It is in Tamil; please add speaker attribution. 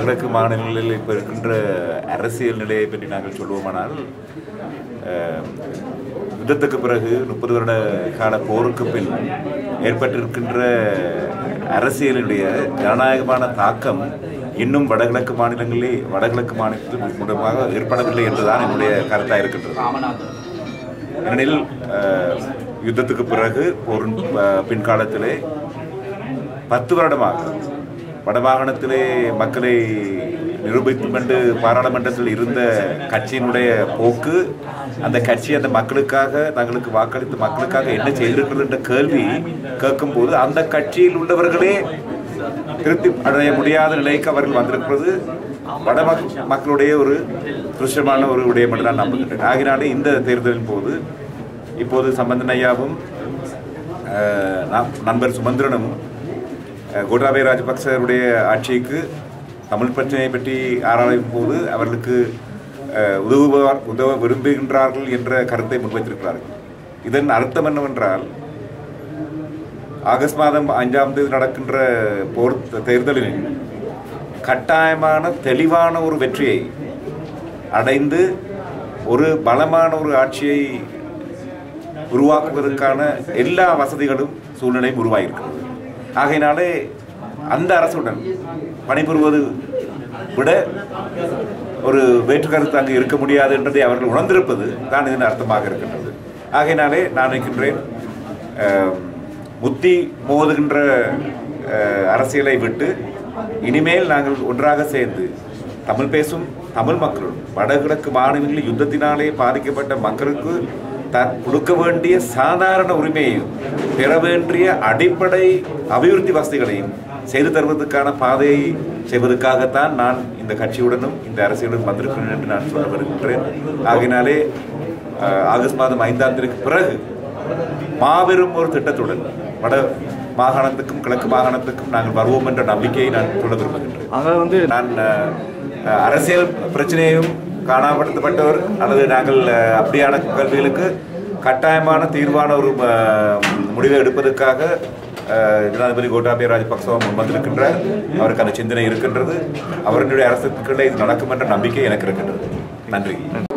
Speaker 1: வடகிழக்கு மாநிலங்களில் இப்போ இருக்கின்ற அரசியல் நிலையை பற்றி நாங்கள் சொல்லுவோமானால் அஹ், யுத்தத்துக்கு பிறகு முப்பது வருட கால போருக்கு பின் ஏற்பட்டிருக்கின்ற அரசியலுடைய ஜனநாயகமான தாக்கம் இன்னும் வடகிழக்கு மாநிலங்களிலே வடகிழக்கு மாநிலத்தில் மூலமாக ஏற்படவில்லை என்றுதான் என்னுடைய கருத்தாக இருக்கின்றது ஏனெனில் அஹ், யுத்தத்துக்கு பிறகு ஒரு அஹ், பின்காலத்திலே பத்து வருடமாக வடமாகாணத்திலே மக்களை நிரூபித்தும் என்று பாராளுமன்றத்தில் இருந்த கட்சியினுடைய போக்கு அந்த கட்சி அந்த மக்களுக்காக தங்களுக்கு வாக்களித்த மக்களுக்காக என்ன செய்திருக்கிறது என்ற கேள்வி கேட்கும்போது அந்த கட்சியில் உள்ளவர்களே திருப்தி அடைய முடியாத நிலைக்கு அவர்கள் வந்திருக்கிறது வட மக்- மக்களுடைய ஒரு துருஷமான ஒரு விடயம் என்று நான் நம்புகின்றேன் ஆகினாலே இந்த தேர்தலின் போது இப்போது சம்பந்தன் ஐயாவும் அஹ், நா- நண்பர் சுமந்திரனும் அஹ், கோட்டாபய ராஜபக்சருடைய ஆட்சிக்கு தமிழ் பிரச்சனையை பற்றி ஆராயும் போது அவர்களுக்கு அஹ், உதவுவார் உதவ விரும்புகின்றார்கள் என்ற கருத்தை முன்வைத்திருக்கிறார்கள் இதன் அர்த்தம் என்னவென்றால் ஆகஸ்ட் மாதம் அஞ்சாம் தேதி நடக்கின்ற போர் தேர்தலில் கட்டாயமான தெளிவான ஒரு வெற்றியை அடைந்து ஒரு பலமான ஒரு ஆட்சியை உருவாக்குவதற்கான எல்லா வசதிகளும் சூழ்நிலையும் உருவாகியிருக்கிறது ஆகையினாலே அந்த அரசுடன் பணிபுரிவது விட ஒரு வேற்று கருத்து அங்கு இருக்க முடியாது என்றதை அவர்கள் உணர்ந்திருப்பது தான் இதன் அர்த்தமாக இருக்கின்றது ஆகையினாலே நான் நினைக்கின்றேன் அஹ், முத்தி மோதுகின்ற அஹ், அரசியலை விட்டு இனிமேல் நாங்கள் ஒன்றாக சேர்ந்து தமிழ் பேசும் தமிழ் மக்களும் வடகிழக்கு மாநிலங்களில் யுத்தத்தினாலே பாதிக்கப்பட்ட மக்களுக்கு த கொடுக்க வேண்டிய சாதாரண உரிமையையும் பெற வேண்டிய அடிப்படை அபிவிருத்தி வசதிகளையும் செய்து தருவதற்கான பாதையை செய்வதற்காகத்தான் நான் இந்த கட்சியுடனும் இந்த அரசியலுடன் வந்திருக்கிறேன் என்று நான் சொல்ல வருகின்றேன் ஆகையினாலே அஹ், ஆகஸ்ட் மாதம் ஐந்தாம் தேதிக்கு பிறகு மாபெரும் ஒரு திட்டத்துடன் வட மாகாணத்துக்கும் கிழக்கு மாகாணத்துக்கும் நாங்கள் வருவோம் என்ற நம்பிக்கையை நான் சொல்ல விரும்புகின்றேன்
Speaker 2: அங்கே வந்து
Speaker 1: நான் அஹ், அஹ், அரசியல் பிரச்சனையையும் காணாமப்படுத்தப்பட்டவர் அல்லது நாங்கள் அஹ், அப்படியான கேள்விகளுக்கு கட்டாயமான தீர்வான ஒரு அஹ், முடிவை எடுப்பதற்காக அஹ், ஜனாதிபதி கோட்டாபய ராஜபக்சவா முன் வந்திருக்கின்றார் அவருக்கு அந்த சிந்தனை இருக்கின்றது அவர்களுடைய அரசுக்குள்ளே இது நடக்கும் என்ற நம்பிக்கை எனக்கு இருக்கின்றது நன்றி